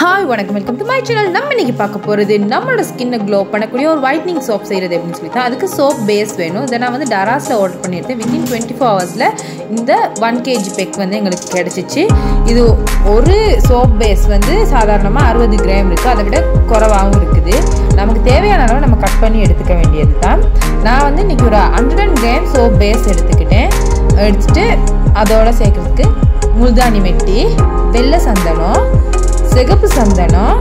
hi வணக்கம் welcome to my channel நம்ம இன்னைக்கு பார்க்க போகிறது நம்மளோட ஸ்கின்னை க்ளோ பண்ணக்கூடிய ஒரு ஒயிட்னிங் சோப் செய்கிறது அப்படின்னு சொல்லி தான் அதுக்கு சோப் பேஸ் வேணும் இதை நான் வந்து டராஸில் ஆர்டர் பண்ணியிருந்தேன் வித்தின் டுவெண்ட்டி ஃபோர் ஹவர்ஸில் இந்த ஒன் கேஜி பெக் வந்து எங்களுக்கு கிடச்சிச்சு இது ஒரு சோப் பேஸ் வந்து சாதாரணமாக அறுபது கிராம் இருக்குது அதை விட குறைவாகவும் இருக்குது நமக்கு தேவையான அளவு நம்ம கட் பண்ணி எடுத்துக்க வேண்டியது தான் நான் வந்து இன்றைக்கி ஒரு ஹண்ட்ரட் கிராம் சோப் பேஸ் எடுத்துக்கிட்டேன் எடுத்துட்டு அதோட சேர்க்குறதுக்கு முல்தானி மெட்டி வெள்ளை சந்தனம் சிகப்பு சந்தனம்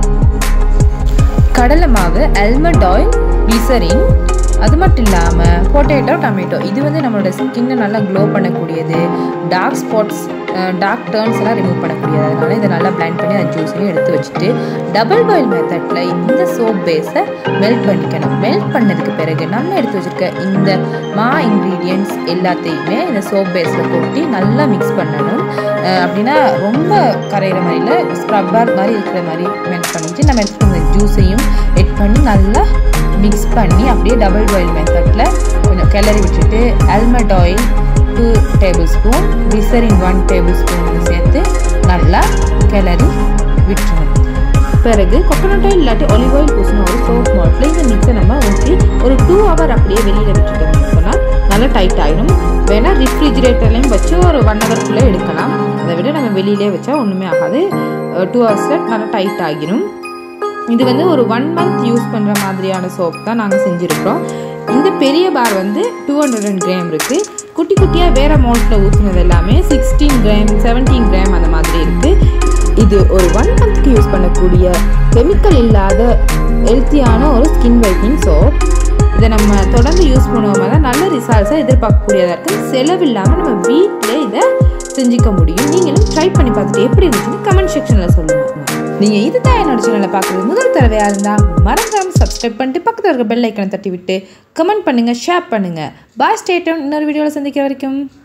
கடலை மாவு ஆல்மண்ட் ஆயில் கிளிசரின் அது மட்டும் இல்லாமல் பொட்டேட்டோ டொமேட்டோ இது வந்து நம்மளோட ஸ்கின்னை நல்லா க்ளோ பண்ணக்கூடியது டார்க் ஸ்பாட்ஸ் டார்க் டேர்ன்ஸ் எல்லாம் ரிமூவ் பண்ணக்கூடியது அதனால இதை நல்லா பிளைண்ட் பண்ணி அந்த ஜூஸையும் எடுத்து வச்சுட்டு டபுள் பாயில் மெத்தடில் இந்த சோப் பேஸை மெல்ட் பண்ணிக்கணும் மெல்ட் பண்ணதுக்கு பிறகு நம்ம எடுத்து வச்சுருக்க இந்த மா இன்க்ரீடியன்ட்ஸ் எல்லாத்தையுமே இந்த சோப் பேஸில் கொட்டி நல்லா மிக்ஸ் பண்ணணும் அப்படின்னா ரொம்ப கரையிற மாதிரி இல்லை ஸ்க்ரப்பர் மாதிரி இருக்கிற மாதிரி மெல்ட் பண்ணிட்டு நம்ம எடுத்துகிட்டு வந்த ஜூஸையும் எட் பண்ணி நல்லா மிக்ஸ் பண்ணி அப்படியே டபுள் பாயில் மெத்தடில் கொஞ்சம் கிளறி விட்டுட்டு almond oil two tablespoon glycerin one tablespoon சேர்த்து நல்லா கிளறி விட்டுறணும் பிறகு கொக்கனட் ஆயில் இல்லாட்டி ஒலிவ் ஆயில் பூசின ஒரு சோப் மாட்டில் இந்த மிக்ஸை நம்ம ஊற்றி ஒரு டூ ஹவர் அப்படியே வெளியில் விட்டுட்டோம்னு சொன்னால் நல்லா டைட் ஆகிடும் வேணால் ரெஃப்ரிஜிரேட்டர்லையும் வச்சு ஒரு ஒன் ஹவர்க்குள்ளே எடுக்கலாம் அதை விட நம்ம வெளியிலே வச்சா ஒன்றுமே ஆகாது டூ ஹவர்ஸில் நல்லா டைட் ஆகிடும் இது வந்து ஒரு ஒன் மந்த் யூஸ் பண்ணுற மாதிரியான சோப் தான் நாங்கள் செஞ்சுருக்கிறோம் இந்த பெரிய பார் வந்து டூ ஹண்ட்ரட் கிராம் இருக்குது குட்டி குட்டியாக வேறு மோல்ட்டில் ஊற்றினது எல்லாமே சிக்ஸ்டீன் கிராம் செவன்டீன் கிராம் அந்த மாதிரி இருக்குது இது ஒரு ஒன் மந்த்க்கு யூஸ் பண்ணக்கூடிய கெமிக்கல் இல்லாத ஹெல்த்தியான ஒரு ஸ்கின் வைட்னிங் சோப் இதை நம்ம தொடர்ந்து யூஸ் பண்ணுவோம் தான் நல்ல ரிசல்ட்ஸை எதிர்பார்க்கக்கூடியதாக இருக்குது செலவில்லாமல் நம்ம வீட்டில் இதை செஞ்சுக்க முடியும் நீங்களும் ட்ரை பண்ணி பார்த்துட்டு எப்படி இருந்துச்சுன்னு கமெண்ட் செக்ஷனில் சொல்லுங்கள் நீங்கள் இது தான் என்னோட சேனலை பார்க்குறது முதல் தடவையாக இருந்தால் மறக்காமல் சப்ஸ்கிரைப் பண்ணிட்டு பக்கத்தில் இருக்க பெல் ஐக்கனை தட்டி விட்டு கமெண்ட் பண்ணுங்கள் ஷேர் பண்ணுங்கள் பாய் ஸ்டேட்டம் இன்னொரு வீடியோவில் சந்திக்கிற வரைக்கும்